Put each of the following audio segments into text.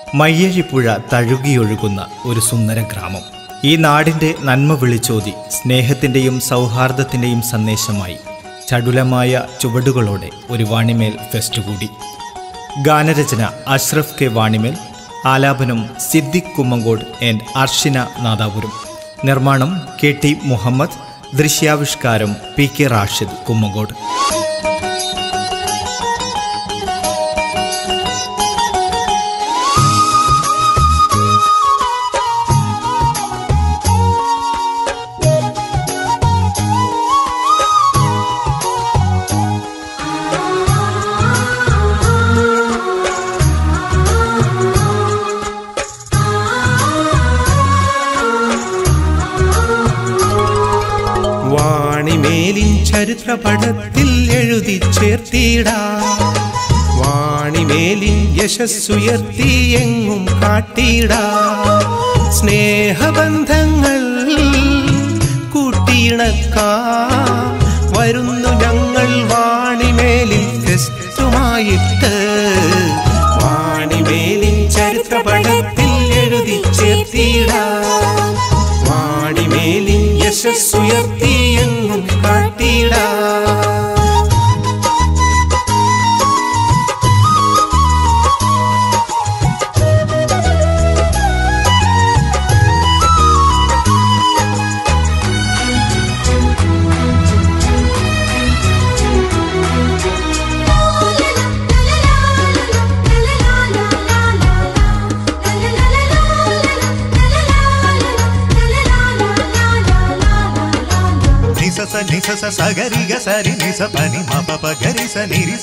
മയ്യഴിപ്പുഴ തഴുകിയൊഴുകുന്ന ഒരു സുന്ദര ഗ്രാമം ഈ നാടിൻ്റെ നന്മ വിളിച്ചോതി സ്നേഹത്തിൻ്റെയും സൗഹാർദ്ദത്തിൻ്റെയും സന്ദേശമായി ചടുലമായ ചുവടുകളോടെ ഒരു വാണിമേൽ ഫെസ്റ്റ് കൂടി ഗാനരചന അഷ്റഫ് കെ വാണിമേൽ ആലാപനം സിദ്ദിഖ് കുമ്മങ്കോട് ആൻഡ് അർഷിന നാദാപുരം നിർമ്മാണം കെ ടി മുഹമ്മദ് ദൃശ്യാവിഷ്കാരം പി കെ റാഷിദ് കുമ്മങ്കോട് വാണിമേലിൻ ചരിത്രപടത്തിൽ എഴുതി ചേർത്തിടാ വാണിമേലിൻ യശസ്സുയർത്തി എങ്ങും കാട്ടിടാ സ്നേഹബന്ധങ്ങൾ കൂട്ടിയിണക്കാ വരുന്നു ഞങ്ങൾ വാണിമേലിൽ ഫെസ്റ്റുമായിട്ട് വാണിമേലിൻ ചരിത്രപടത്തിൽ എഴുതി ചേർത്തിടാ വാണിമേലിൻ യശസ്സുയർത്തി എങ്ങും കാട്ടിടാ నిసస నిసస సగరిగ సరి నిస పని మప గరిస నిరిస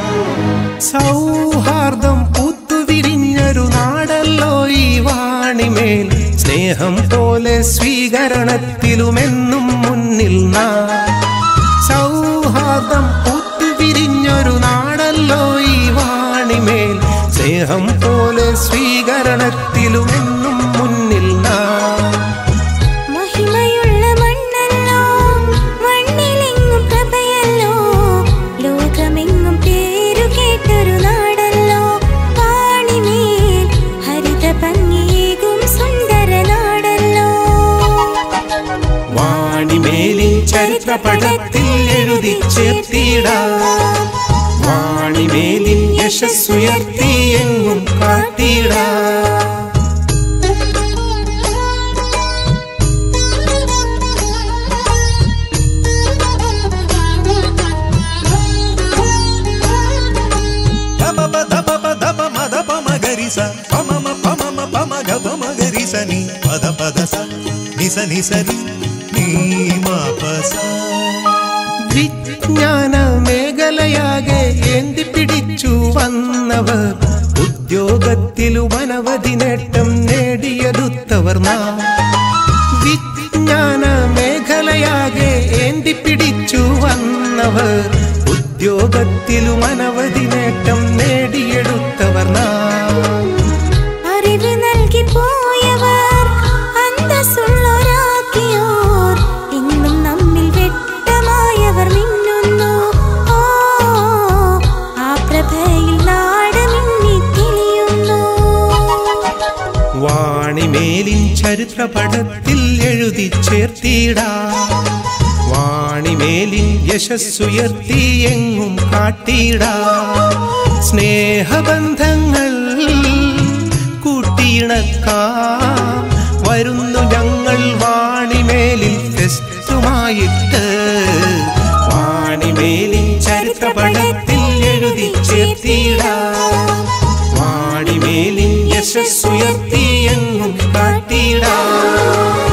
സൗഹാർദ്ദം പൂത്തുവിരിഞ്ഞൊരു നാടല്ലോ ഈ വാണിമേൽ സ്നേഹം പോലെ സ്വീകരണത്തിലുമെന്നും മുന്നിൽ നാം സൗഹാർദ്ദം പൂത്തുവിരിഞ്ഞൊരു നാടല്ലോ ഈ വാണിമേൽ സ്നേഹം പോലെ സ്വീകരണത്തിലുമെന്നും മുന്നിൽ നാം മഹിമയുള്ള മണ്ണല്ലോ മണ്ണിലെങ്ങും പ്രഭയല്ലോ ലോകമെങ്ങും പേരു കേട്ടൊരു നാടല്ലോ വാണിമേൽ ഹരിത ഭംഗിയേകും സുന്ദര നാടല്ലോ വാണിമേലിൻ ചരിത്രപടത്തിൽ എഴുതി ചേർത്തിടാ വാണിമേലിൻ യശസ്സുയർത്തി എങ്ങും കാട്ടിടാ దప దప దప మదప మగరిస పమమ పమమ పమ గప మగరిస ని పద పద స నిస నిసరి నీ మాపస വിജ്ഞാന മേഖലയാകെ ഏന്തിപ്പിടിച്ചു വന്നവർ ഉദ്യോഗത്തിലും അനവധി നേട്ടം നേടിയതുത്തവർ നാം വിജ്ഞാന മേഖലയാകെ ഏന്തിപ്പിടിച്ചു വന്നവർ ഉദ്യോഗത്തിലും അനവധി നേട്ടം നേടിയെടുത്തവർ നാം അറിവ് നൽകി പോയവർ അന്തസ്സുള്ളോരാക്കിയോർ ഇന്നും നമ്മിൽ വ്യക്തമായവർ മിന്നുന്നു ഓ ആ പ്രഭയിൽ നാട് മിന്നി തെളിയുന്നു വാണിമേലിൻ ചരിത്രപടത്തിൽ എഴുതി ചേർത്തിടാ വാണിമേലിൻ യശസ്സുയർത്തി എങ്ങും കാട്ടിടാ സ്നേഹബന്ധങ്ങൾ കൂട്ടിയിണക്കാ വരുന്നു ഞങ്ങൾ വാണിമേലിൽ ഫെസ്റ്റുമായിട്ട് വാണിമേലിൻ ചരിത്രപടത്തിൽ എഴുതി ചേർത്തിടാ വാണിമേലിൻ യശസ്സുയർത്തി എങ്ങും കാട്ടിടാ